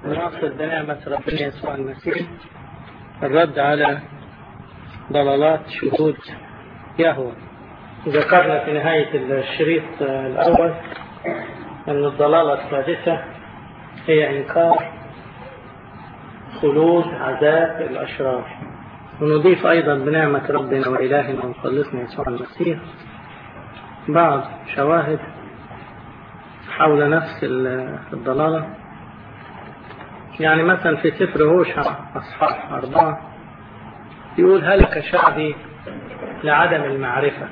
نواصل بنعمة ربنا يسوع المسيح الرد على ضلالات شهود يهوى ذكرنا في نهاية الشريط الأول أن الضلالة السادسة هي إنكار خلود عذاب الأشرار ونضيف أيضا بنعمة ربنا وإلهنا ومخلصنا يسوع المسيح بعض شواهد حول نفس الضلالة يعني مثلا في سفر هوشع أصحاح أربعة يقول هلك شعبي لعدم المعرفة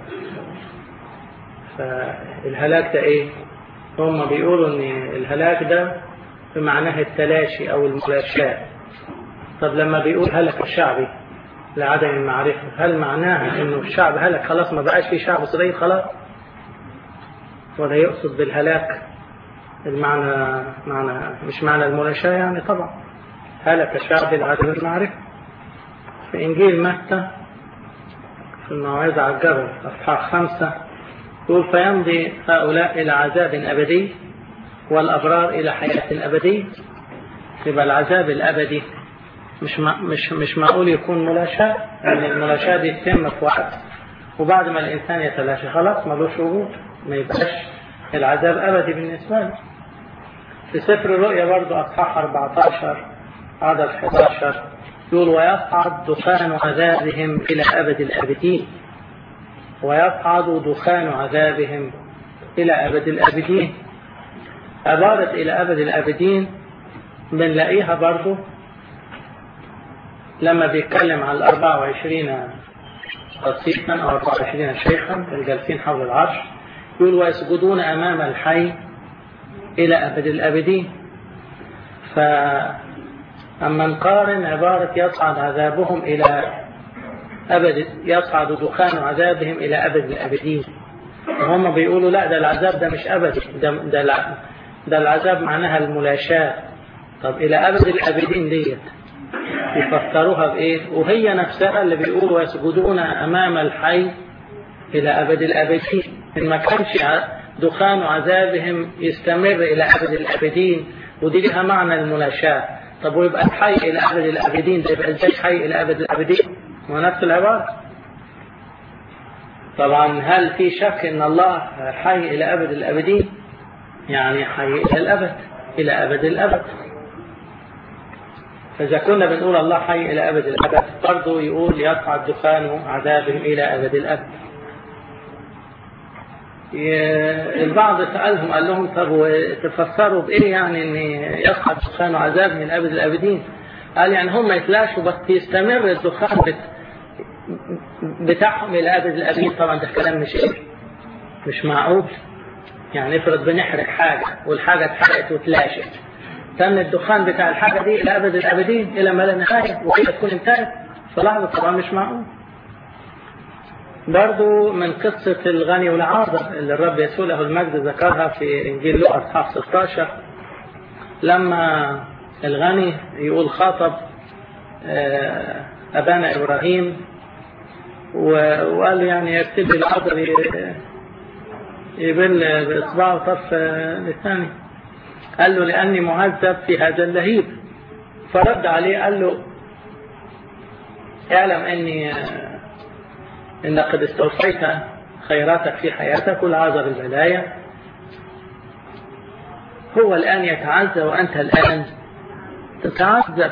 فالهلاك ده ايه هم بيقولوا ان الهلاك ده بمعناه التلاشي او الملاشاة طب لما بيقول هلك شعبي لعدم المعرفة هل معناها انه الشعب هلك خلاص ما بقاش في شعب صغير خلاص ولا يقصد بالهلاك المعنى معنى مش معنى الملاشاة يعني طبعا هلك شعبي لعدم المعرفة في إنجيل متى في الموعظة على الجبل أصحاح خمسة يقول فيمضي هؤلاء إلى عذاب أبدي والأبرار إلى حياة أبدية يبقى العذاب الأبدي مش مش مش معقول يكون ملاشاة يعني الملاشاة دي تتم في وقت وبعد ما الإنسان يتلاشى خلاص ملوش وجود ما يبقاش العذاب أبدي بالنسبة له في سفر الرؤيا برضه أصحاح 14 عدد 11 يقول ويصعد دخان عذابهم إلى أبد الآبدين ويصعد دخان عذابهم إلى أبد الآبدين عبارة إلى أبد الآبدين بنلاقيها برضو لما بيتكلم عن الأربعة وعشرين قصيصا أو أربعة وعشرين شيخا الجالسين حول العرش يقول ويسجدون أمام الحي إلى أبد الآبدين ف أما نقارن عبارة يصعد عذابهم إلى أبد يصعد دخان عذابهم إلى أبد الأبدين وهم بيقولوا لا ده العذاب ده مش أبدي ده, ده, ده العذاب معناها الملاشاة طب إلى أبد الأبدين ديت يفسروها بإيه وهي نفسها اللي بيقولوا يسجدون أمام الحي إلى أبد الأبدين إن ما كانش دخان عذابهم يستمر إلى أبد الأبدين ودي لها معنى الملاشاة طب ويبقى الحي إلى أبد الأبدين ده يبقى إزاي حي إلى أبد الأبدين هو نفس العبارة طبعا هل في شك أن الله حي إلى أبد الأبدين يعني حي إلى الأبد إلى أبد الأبد فإذا كنا بنقول الله حي إلى أبد الأبد برضه يقول يصعد دخان عذابهم إلى أبد الأبد البعض سألهم قال لهم طب تفسروا بإيه يعني إن يصعد دخان عذاب من أبد الأبدين قال يعني هم يتلاشوا بس يستمر الدخان بت... بتاعهم إلى أبد الأبدين طبعا ده كلام مش إيه مش معقول يعني افرض بنحرق حاجة والحاجة اتحرقت وتلاشت تم الدخان بتاع الحاجة دي إلى أبد الأبدين إلى ما لا نهاية وكده تكون انتهت في لحظة طبعا مش معقول برضو من قصة الغني والعاذر اللي الرب يسوع له المجد ذكرها في إنجيل لوقا أصحاح 16 لما الغني يقول خاطب أبانا إبراهيم وقال يعني يرتدي العذر يبل بإصبعه طرف لساني قال له لأني معذب في هذا اللهيب فرد عليه قال له اعلم أني إن قد استوفيت خيراتك في حياتك والعذر البلايا هو الآن يتعزى وأنت الآن تتعذب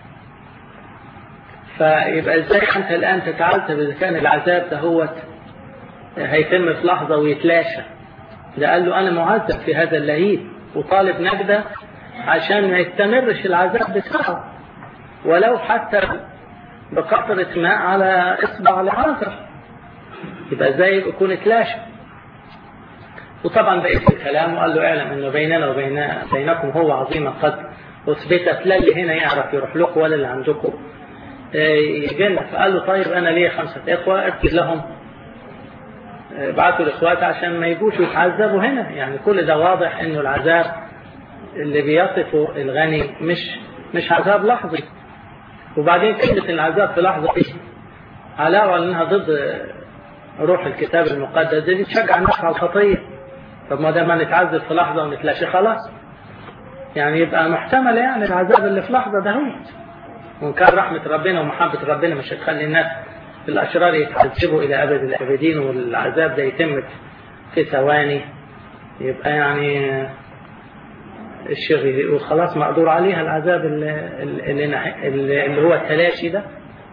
فيبقى ازاي أنت الآن تتعذب إذا كان العذاب ده هو هيتم في لحظة ويتلاشى ده قال له أنا معذب في هذا اللهيب وطالب نجدة عشان ما يستمرش العذاب بتاعه ولو حتى بقطرة ماء على إصبع العازر يبقى ازاي يكون اتلاشى وطبعا بقيت الكلام وقال له اعلم انه بيننا وبين بينكم هو عظيم قد اثبتت لا اللي هنا يعرف يروح لكم ولا اللي عندكم يجينا فقال له طيب انا ليا خمسه اخوه اكتب لهم ابعتوا الاخوات عشان ما يجوش يتعذبوا هنا يعني كل ده واضح انه العذاب اللي بيصفه الغني مش مش عذاب لحظي وبعدين كلمه العذاب في لحظه ايه علاوه انها ضد روح الكتاب المقدس دي تشجع الناس على الخطيه طب ما دام نتعذب في لحظه ونتلاشى خلاص يعني يبقى محتمل يعني العذاب اللي في لحظة دهوت وإن كان رحمة ربنا ومحبة ربنا مش هتخلي الناس الأشرار يتعذبوا إلى أبد الآبدين والعذاب ده يتم في ثواني يبقى يعني الشيخ يقول خلاص مقدور عليها العذاب اللي, اللي, اللي هو التلاشي ده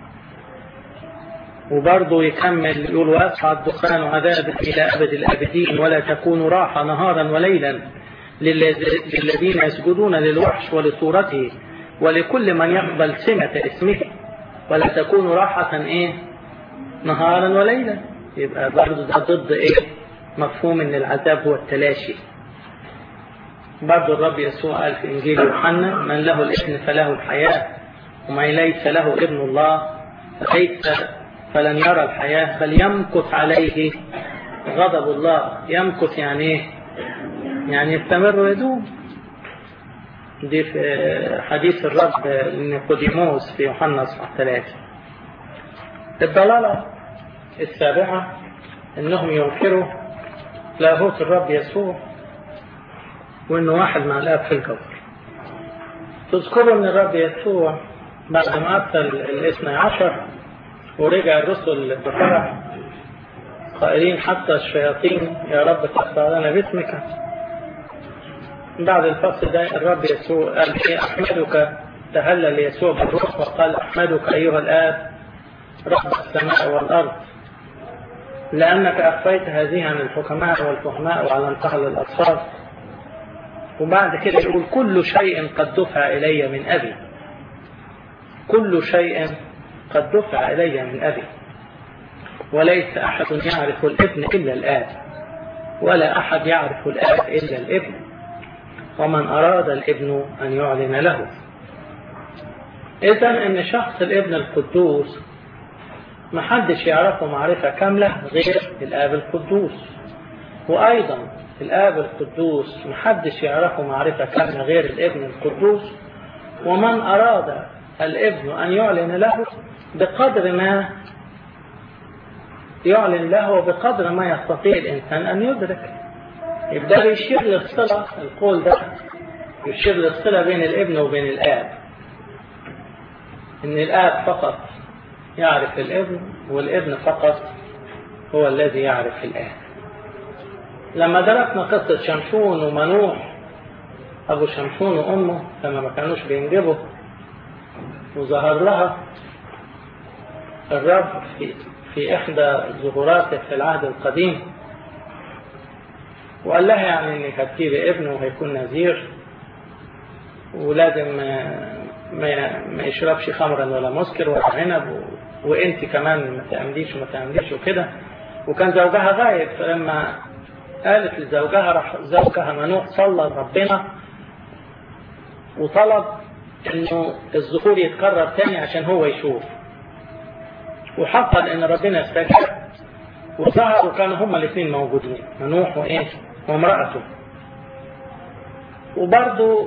وبرضه يكمل يقول وأصعد دخان عذاب إلى أبد الآبدين ولا تكون راحة نهارا وليلا للذين يسجدون للوحش ولصورته ولكل من يقبل سمة اسمه ولا تكون راحة إيه نهارا وليلا يبقى برضه ده ضد إيه مفهوم إن العذاب هو التلاشي برضه الرب يسوع قال في إنجيل يوحنا من له الابن فله الحياة ومن ليس له ابن الله فليس فلن يرى الحياة بل يمكث عليه غضب الله يمكث يعني ايه يعني يستمر ويدوم دي في حديث الرب لنيقوديموس في يوحنا اصحاح ثلاثة الضلالة السابعة انهم ينكروا لاهوت الرب يسوع وانه واحد مع الاب في الجوهر تذكروا ان الرب يسوع بعد ما ارسل الاثني عشر ورجع الرسل بفرح قائلين حتى الشياطين يا رب تخضع لنا باسمك بعد الفصل ده الرب يسوع قال إيه أحمدك تهلل يسوع بالروح وقال أحمدك أيها الآب رب السماء والأرض لأنك أخفيت هذه عن الحكماء والفهماء وعلمتها للأطفال وبعد كده يقول كل شيء قد دفع إلي من أبي كل شيء قد دفع إلي من أبي وليس أحد يعرف الابن إلا الآب ولا أحد يعرف الآب إلا الابن ومن أراد الابن أن يعلن له إذا أن شخص الابن القدوس محدش يعرفه معرفة كاملة غير الآب القدوس وأيضا الآب القدوس محدش يعرفه معرفة كاملة غير الابن القدوس ومن أراد الابن أن يعلن له بقدر ما يعلن له وبقدر ما يستطيع الإنسان أن يدرك يبدأ يشير للصلة القول ده يشير للصلة بين الابن وبين الآب إن الآب فقط يعرف الابن والابن فقط هو الذي يعرف الآب لما درسنا قصة شمشون ومنوح أبو شمشون وأمه لما ما كانوش بينجبوا وظهر لها الرب في, في إحدى ظهوراته في العهد القديم وقال لها يعني إنك هتجيبي ابن وهيكون نذير ولازم ما, ما يشربش خمرا ولا مسكر ولا عنب وانت كمان ما تعمليش وما تعمليش وكده وكان زوجها غايب فلما قالت لزوجها راح زوجها منوح صلى ربنا وطلب انه الظهور يتكرر تاني عشان هو يشوف وحصل ان ربنا استجاب وظهر وكانوا هما الاثنين موجودين منوح وايه وامرأته وبرضه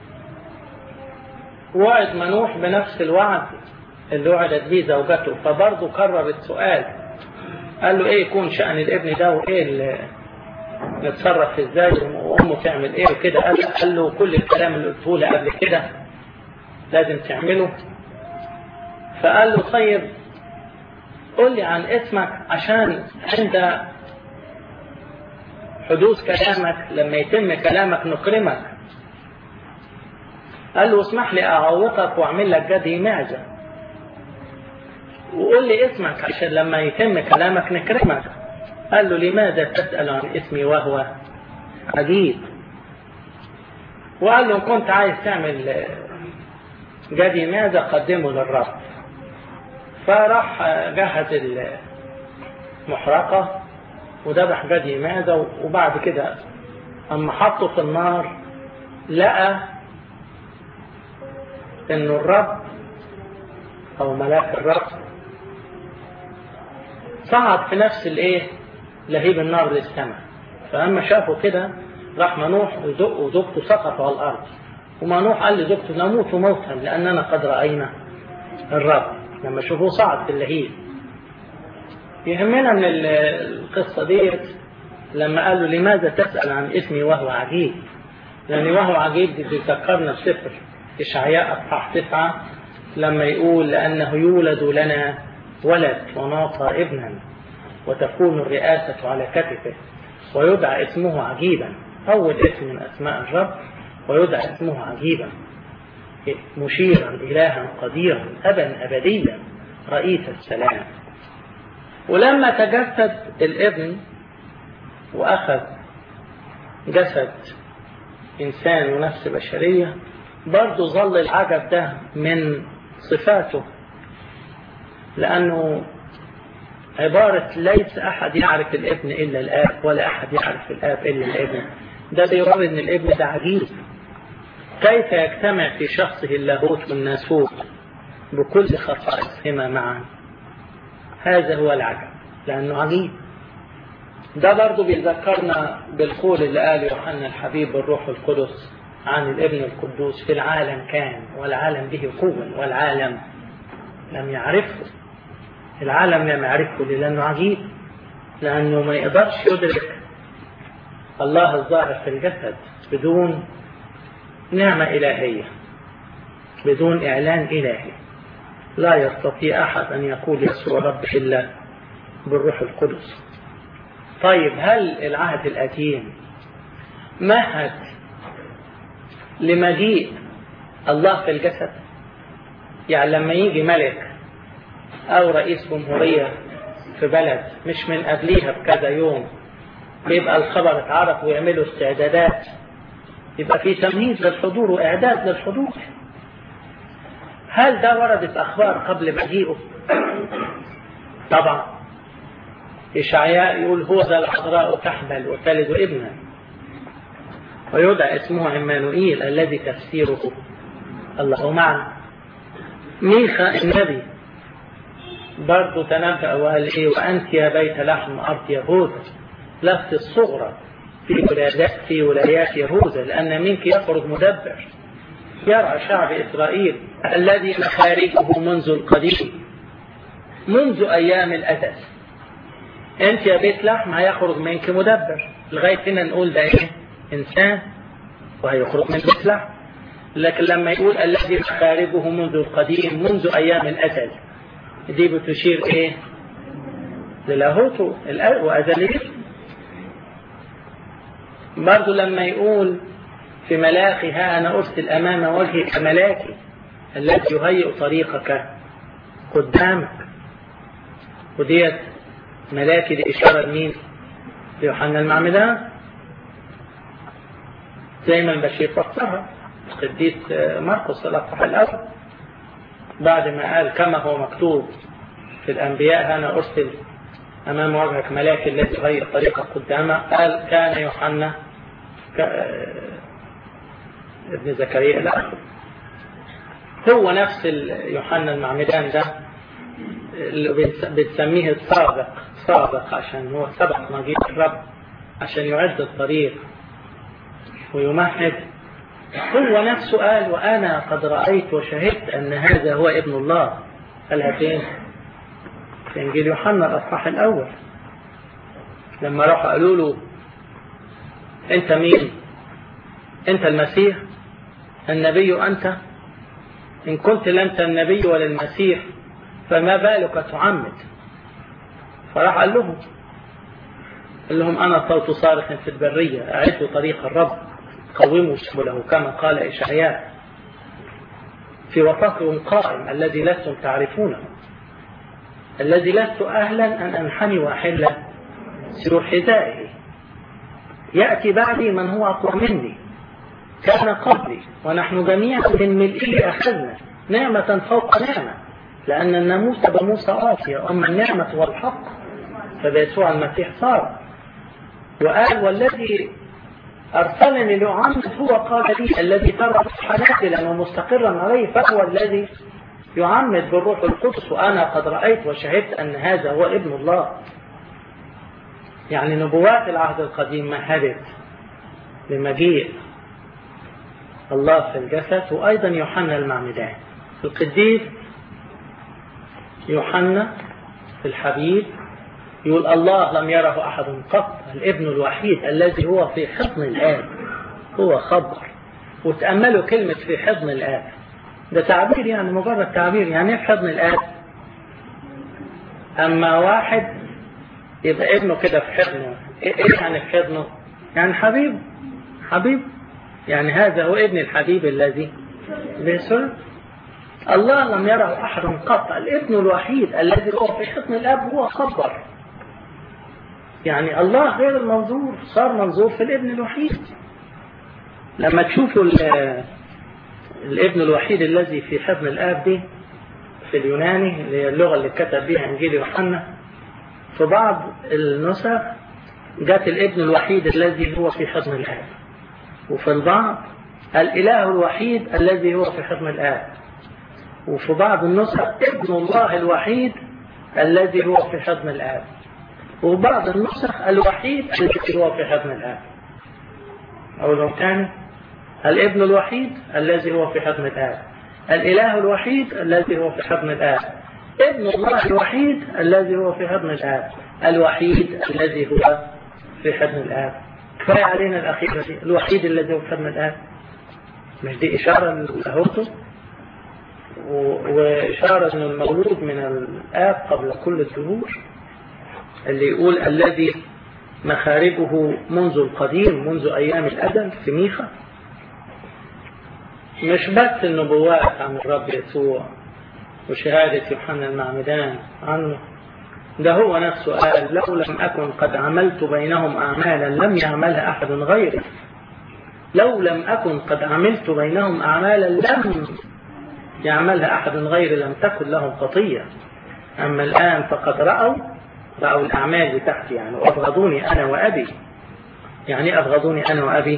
وعد منوح بنفس الوعد اللي وعدت به زوجته فبرضه كرر السؤال قال له ايه يكون شأن الابن ده وايه اللي نتصرف ازاي وامه تعمل ايه وكده قال, قال له كل الكلام اللي قلته له قبل كده لازم تعمله فقال له طيب قل لي عن اسمك عشان عند حدوث كلامك لما يتم كلامك نكرمك قال له اسمح لي اعوقك واعمل لك جدي معزه وقول لي اسمك عشان لما يتم كلامك نكرمك قال له لماذا تسأل عن اسمي وهو عجيب وقال له إن كنت عايز تعمل جدي ماذا قدمه للرب فراح جهز المحرقة وذبح جدي ماذا وبعد كده أما حطه في النار لقى إنه الرب أو ملاك الرب صعد في نفس الإيه لهيب النار للسماء فأما شافوا كده راح منوح وزوجته سقطوا على الأرض ومنوح قال لزوجته نموت موتا لأننا قد رأينا الرب لما شوفوه صعد في اللهيب يهمنا من القصة ديت لما قالوا لماذا تسأل عن اسمي وهو عجيب لأن وهو عجيب بيذكرنا بسفر إشعياء أصحاح تسعة لما يقول لأنه يولد لنا ولد وناطى ابنا وتكون الرئاسة على كتفه ويدعى اسمه عجيبا أول اسم من أسماء الرب ويدعى اسمه عجيبا مشيرا إلها قديرا أبا أبديا رئيس السلام ولما تجسد الابن وأخذ جسد إنسان ونفس بشرية برضه ظل العجب ده من صفاته لأنه عبارة ليس أحد يعرف الابن إلا الآب ولا أحد يعرف الآب إلا الابن ده بيرى أن الابن ده عجيب كيف يجتمع في شخصه اللاهوت والناسوت بكل خصائصهما معا هذا هو العجب لأنه عجيب ده برضه بيذكرنا بالقول اللي قاله يوحنا الحبيب بالروح القدس عن الابن القدوس في العالم كان والعالم به قوة والعالم لم يعرفه العالم لم يعرفه لأنه عجيب لأنه ما يقدرش يدرك الله الظاهر في الجسد بدون نعمة إلهية بدون إعلان إلهي لا يستطيع أحد أن يقول يسوع رب إلا بالروح القدس طيب هل العهد القديم مهد لمجيء الله في الجسد يعني لما يجي ملك أو رئيس جمهورية في بلد مش من قبليها بكذا يوم بيبقى الخبر اتعرف ويعملوا استعدادات يبقى في تمهيد للحضور وإعداد للحضور هل ده وردت أخبار قبل مجيئه؟ طبعا إشعياء يقول هو ذا العذراء تحمل وتلد ابنا ويدعى اسمه عمانوئيل الذي تفسيره الله معنا ميخا النبي برضه تنبأ وقال إيه وأنت يا بيت لحم أرض يهوذا لست الصغرى في ولايات في ولايات يهوذا لأن منك يخرج مدبر يرعى شعب إسرائيل الذي مخارجه منذ القديم منذ أيام الأساس أنت يا بيت لحم هيخرج منك مدبر لغاية هنا نقول ده إيه إنسان وهيخرج من بيت لحم لكن لما يقول الذي مخارجه منذ القديم منذ أيام الأزل دي بتشير إيه للاهوته وأزليته برضه لما يقول في ملاخي ها أنا أرسل أمام وجهك ملاكي الذي يهيئ طريقك قدامك وديت ملاكي دي إشارة لمين؟ ليوحنا المعمدان زي ما البشير فسرها القديس مرقس الأصحاح الأول بعد ما قال كما هو مكتوب في الأنبياء أنا أرسل أمام وجهك ملاك الذي يغير طريقك قدامه قال كان يوحنا ابن زكريا لا هو نفس يوحنا المعمدان ده اللي بتسميه السابق سابق عشان هو سبق مجيء الرب عشان يعد الطريق ويمهد هو نفسه قال وأنا قد رأيت وشهدت أن هذا هو ابن الله قالها فين؟ في إنجيل يوحنا الأصحاح الأول لما راحوا قالوا له أنت مين؟ أنت المسيح؟ النبي أنت؟ إن كنت لأنت النبي ولا المسيح فما بالك تعمد؟ فراح قال لهم قال لهم أنا صوت صارخ في البرية أعدوا طريق الرب قوموا سبله كما قال إشعياء في وسطهم قائم الذي لستم تعرفونه الذي لست أهلا أن أنحني وأحل سير حذائه يأتي بعدي من هو أقوى مني كان قبلي ونحن جميعا من ملئه أخذنا نعمة فوق نعمة لأن الناموس بموسى آتية أما النعمة والحق فبيسوع المسيح صار وقال والذي أرسلني لأعمد هو قال لي الذي ترى حنافلا ومستقرا عليه فهو الذي يعمد بالروح القدس وأنا قد رأيت وشهدت أن هذا هو ابن الله يعني نبوات العهد القديم مهدت لمجيء الله في الجسد وأيضا يوحنا المعمدان القديس يوحنا الحبيب يقول الله لم يره أحد قط الابن الوحيد الذي هو في حضن الآب هو خبر وتأملوا كلمة في حضن الآب ده تعبير يعني مجرد تعبير يعني ايه في حضن الآب أما واحد يبقى ابنه كده في حضنه ايه يعني في حضنه يعني حبيب حبيب يعني هذا هو ابن الحبيب الذي بيسر الله لم يره أحد قط الابن الوحيد الذي هو في حضن الأب هو خبر يعني الله غير المنظور صار منظور في الابن الوحيد لما تشوفوا الابن الوحيد الذي في حضن الآب دي في اليوناني اللي هي اللغة اللي كتب بها إنجيل يوحنا في بعض النسخ جاءت الابن الوحيد الذي هو في حضن الآب وفي البعض الإله الوحيد الذي هو في حضن الآب وفي بعض النسخ ابن الله الوحيد الذي هو في حضن الآب وبعض النسخ الوحيد الذي هو في حضن الآب أو لو كان الابن الوحيد الذي هو في حضن الآب الإله الوحيد الذي هو في حضن الآب ابن الله الوحيد الذي هو في حضن الآب الوحيد الذي هو في حضن الآب كفاية علينا الأخيرة دي الوحيد الذي هو في حضن الآب مش دي إشارة للاهوته وإشارة أن المولود من الآب قبل كل الدهور اللي يقول الذي مخارجه منذ القديم منذ أيام الأدم في ميخا مش بس النبوات عن الرب يسوع وشهادة يوحنا المعمدان عنه ده هو نفسه قال لو لم أكن قد عملت بينهم أعمالا لم يعملها أحد غيري لو لم أكن قد عملت بينهم أعمالا لم يعملها أحد غيري لم تكن لهم خطية أما الآن فقد رأوا رأوا الأعمال بتاعتي يعني وأبغضوني أنا وأبي يعني أبغضوني أنا وأبي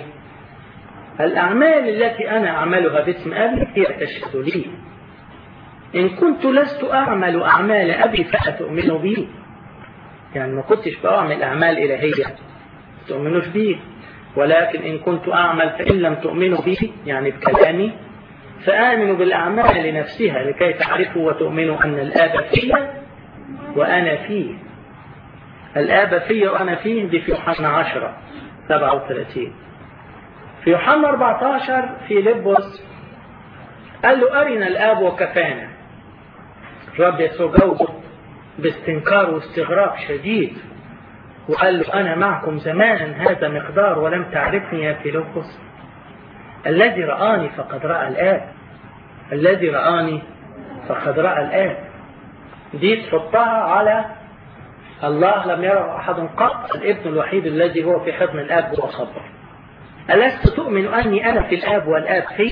الأعمال التي أنا أعملها باسم أبي هي تشهد لي إن كنت لست أعمل أعمال أبي فأتؤمنوا بي يعني ما كنتش بعمل أعمال إلهية تؤمنوش بي ولكن إن كنت أعمل فإن لم تؤمنوا بي يعني بكلامي فآمنوا بالأعمال نفسها لكي تعرفوا وتؤمنوا أن الآب فيا وأنا فيه الآب فيا وأنا فيه دي في يوحنا 10 37 في يوحنا 14 في لبس قال له أرنا الآب وكفانا الرب يسوع جاوبه باستنكار واستغراب شديد وقال له أنا معكم زمانا هذا مقدار ولم تعرفني يا فيلبس الذي رآني فقد رأى الآب الذي رآني فقد رأى الآب دي تحطها على الله لم يره أحد قط الابن الوحيد الذي هو في حضن الآب هو خبر ألست تؤمن أني أنا في الآب والآب في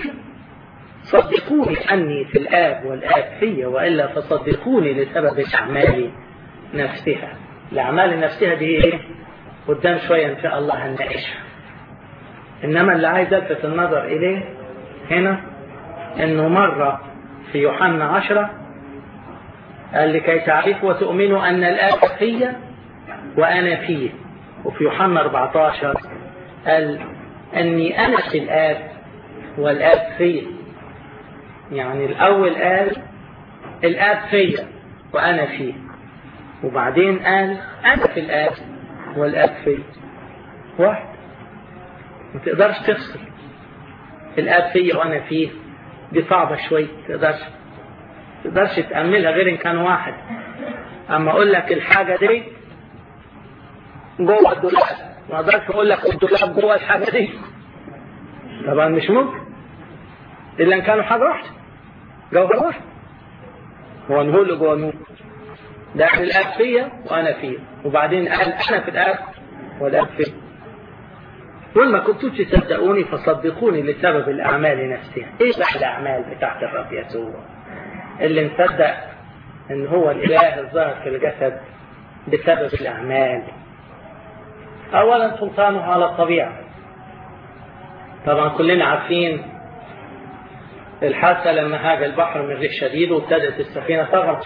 صدقوني أني في الآب والآب في وإلا فصدقوني لسبب الأعمال نفسها الأعمال نفسها دي إيه قدام شوية إن شاء الله هنناقشها إنما اللي عايز ألفت النظر إليه هنا إنه مرة في يوحنا عشرة قال لكي تعرفوا وتؤمنوا أن الآب في وأنا فيه وفي يوحنا 14 قال أني أنا في الآب والآب في يعني الأول قال الآب فيا وأنا فيه وبعدين قال أنا في الآب والآب في واحد ما تقدرش تفصل الآب فيا وأنا فيه دي صعبة شوية تقدرش تقدرش تأملها غير إن كان واحد أما أقول لك الحاجة دي جوه الدولاب ما اقدرش اقول لك الدولاب جوه الحاجه دي طبعا مش ممكن الا ان كانوا حاجه واحده جوهر واحد هو نقول له جوه نور ده الاب فيا وانا فيه وبعدين قال انا في الاب والاب فيا قل ما كنتوش تصدقوني فصدقوني لسبب الاعمال نفسها ايه بقى الاعمال بتاعت الرب يسوع اللي نصدق ان هو الاله الظاهر في الجسد بسبب الاعمال أولا سلطانه على الطبيعة طبعا كلنا عارفين الحادثة لما هاج البحر من ريح شديد وابتدت السفينة تغرق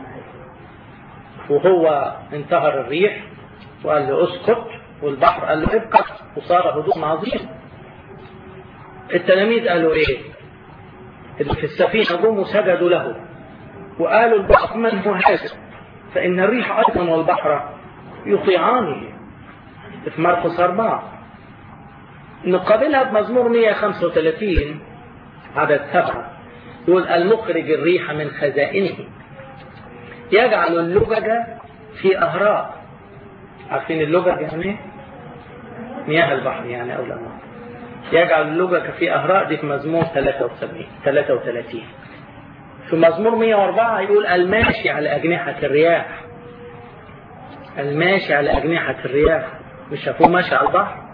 وهو انتهر الريح وقال له اسكت والبحر قال له ابقى وصار هدوء عظيم التلاميذ قالوا ايه اللي في السفينة قوموا سجدوا له وقالوا البحر من هو هذا فإن الريح أيضا والبحر يطيعانه في مرقس أربعة نقابلها بمزمور 135 عدد سبعة يقول المخرج الريح من خزائنه يجعل اللجج في أهراء عارفين اللجج يعني مياه البحر يعني أو الأنهار يجعل اللجج في أهراء دي في مزمور 73 33 في مزمور 104 يقول الماشي على أجنحة الرياح الماشي على أجنحة الرياح مش شافوه ماشي على البحر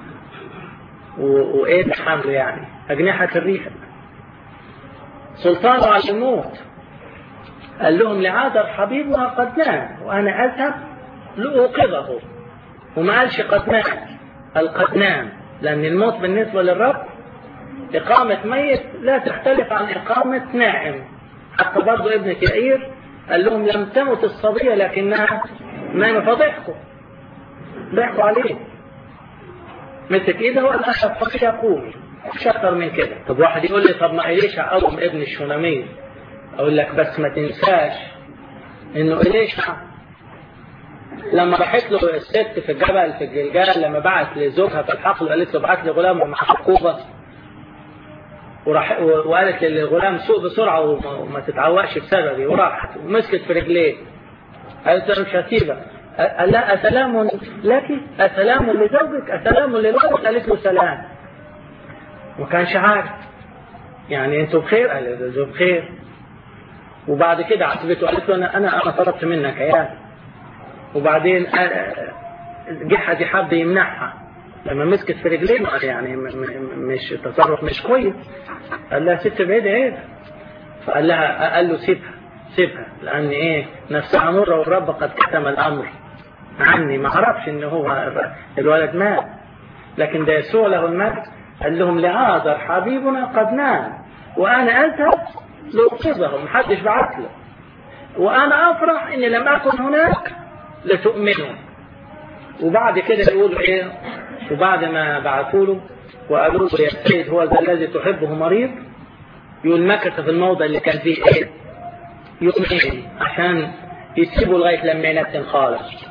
و... وإيه الحمل يعني أجنحة الريح سلطانه على الموت قال لهم لعاذر حبيبنا قد نام وأنا أذهب لأوقظه وما قالش قد مات قال قد نام لأن الموت بالنسبة للرب إقامة ميت لا تختلف عن إقامة نائم حتى برضه ابن كئير قال لهم لم تمت الصبية لكنها نام فضحكوا ضحكوا عليه مسك ايده وقال اشرب فقير قومي مش اكتر من كده طب واحد يقول لي طب ما إليشع قوم ابن الشونامية اقول لك بس ما تنساش انه إليشع لما راحت له الست في الجبل في الجلجال لما بعت لزوجها في الحقل وقالت له ابعت لي غلام مع حقوبه وراح وقالت للغلام سوق بسرعه وما تتعوقش بسببي وراحت ومسكت في رجليه قالت له مش هسيبك قال لها أسلام لك أسلام لزوجك أسلام للولد قالت له سلام ما كانش عارف يعني انتوا بخير قال له بخير وبعد كده عاتبته قالت له انا انا انا طلبت منك عيال وبعدين جحدي حب يمنعها لما مسكت في رجليه يعني مش تصرف مش كويس قال لها ست بعيد عيب فقال لها قال له سيبها سيبها لان ايه نفسها مره والرب قد كتم الامر عني ما عرفش ان هو الولد مات لكن ده يسوع له المجد قال لهم لعاذر حبيبنا قد نام وانا اذهب لاوقظه محدش بعت له وانا افرح اني لم اكن هناك لتؤمنوا وبعد كده يقولوا ايه وبعد ما بعثوا له وقالوا له يا سيد هو ذا الذي تحبه مريض يقول مكث في الموضع اللي كان فيه ايه يومين عشان يسيبوا لغايه لما ينتن خالص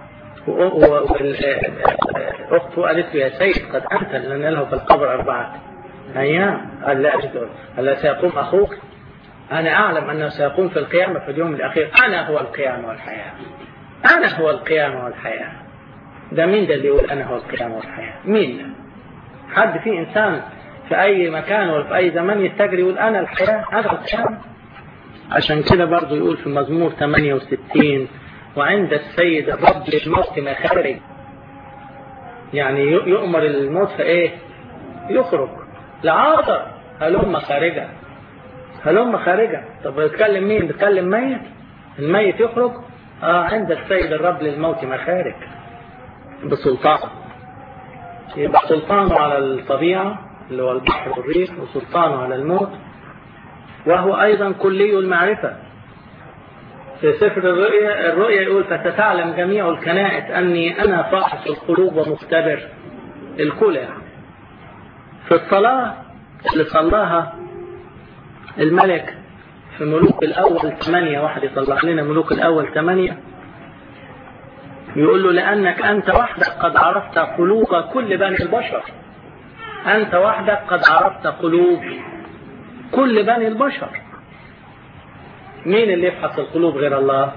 أخته قالت له يا سيد قد أنت لأن له في القبر أربعة أيام قال لا قال لا سيقوم أخوك أنا أعلم أنه سيقوم في القيامة في اليوم الأخير أنا هو القيامة والحياة أنا هو القيامة والحياة ده مين ده اللي يقول أنا هو القيامة والحياة مين ده حد في إنسان في أي مكان ولا في أي زمان يستجري يقول أنا الحياة أنا القيامة عشان كده برضه يقول في المزمور 68 وعند السيد الرب للموت مخارج يعني يؤمر الموت فايه يخرج لعاطر هلم خارجة هلم خارجة طب بيتكلم مين بيتكلم ميت الميت يخرج اه عند السيد الرب للموت مخارج بسلطان يبقى سلطانه على الطبيعة اللي هو البحر والريح وسلطانه على الموت وهو أيضا كلي المعرفة في سفر الرؤيا الرؤيا يقول فستعلم جميع الكنائس أني أنا فاحص القلوب ومختبر الكلى في الصلاة اللي صلاها الملك في ملوك الأول ثمانية واحد يطلع لنا ملوك الأول ثمانية يقول له لأنك أنت وحدك قد عرفت قلوب كل بني البشر أنت وحدك قد عرفت قلوب كل بني البشر مين اللي يفحص القلوب غير الله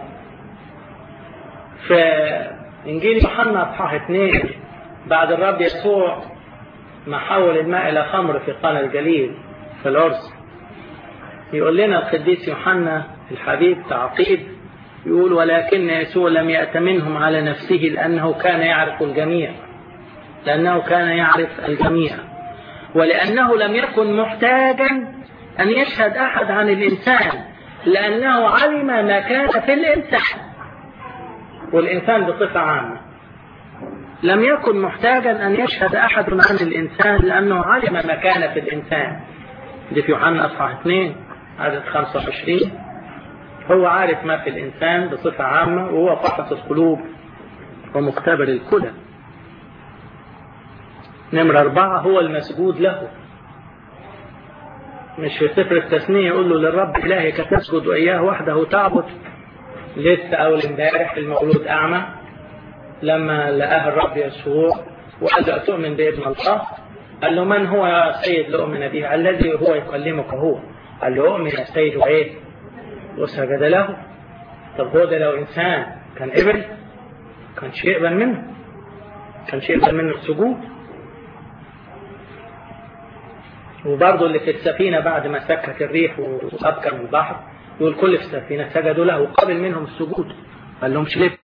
في إنجيل يوحنا أصحاح اثنين بعد الرب يسوع ما حول الماء إلى خمر في قنا الجليل في العرس يقول لنا القديس يوحنا الحبيب تعقيب يقول ولكن يسوع لم يأتمنهم على نفسه لأنه كان يعرف الجميع لأنه كان يعرف الجميع ولأنه لم يكن محتاجا أن يشهد أحد عن الإنسان لأنه علم ما كان في الإنسان والإنسان بصفة عامة لم يكن محتاجا أن يشهد أحد عن الإنسان لأنه علم ما كان في الإنسان دي في يوحنا أصحاح 2 عدد 25 هو عارف ما في الإنسان بصفة عامة وهو فحص القلوب ومختبر الكلى نمرة أربعة هو المسجود له مش في سفر التثنية يقول له للرب إلهك تسجد وإياه وحده تعبد لسه أول امبارح المولود أعمى لما لقاه الرب يسوع وقال له تؤمن بابن الله قال له من هو سيد لؤمن به الذي هو يكلمك هو قال له أؤمن السيد وإيه وسجد له طب هو ده لو إنسان كان قبل كان شيء يقبل منه كان شيء يقبل منه السجود وبرضه اللي في السفينة بعد ما سكت الريح وأبكر البحر يقول كل في السفينة سجدوا له وقبل منهم السجود قال لهم شلب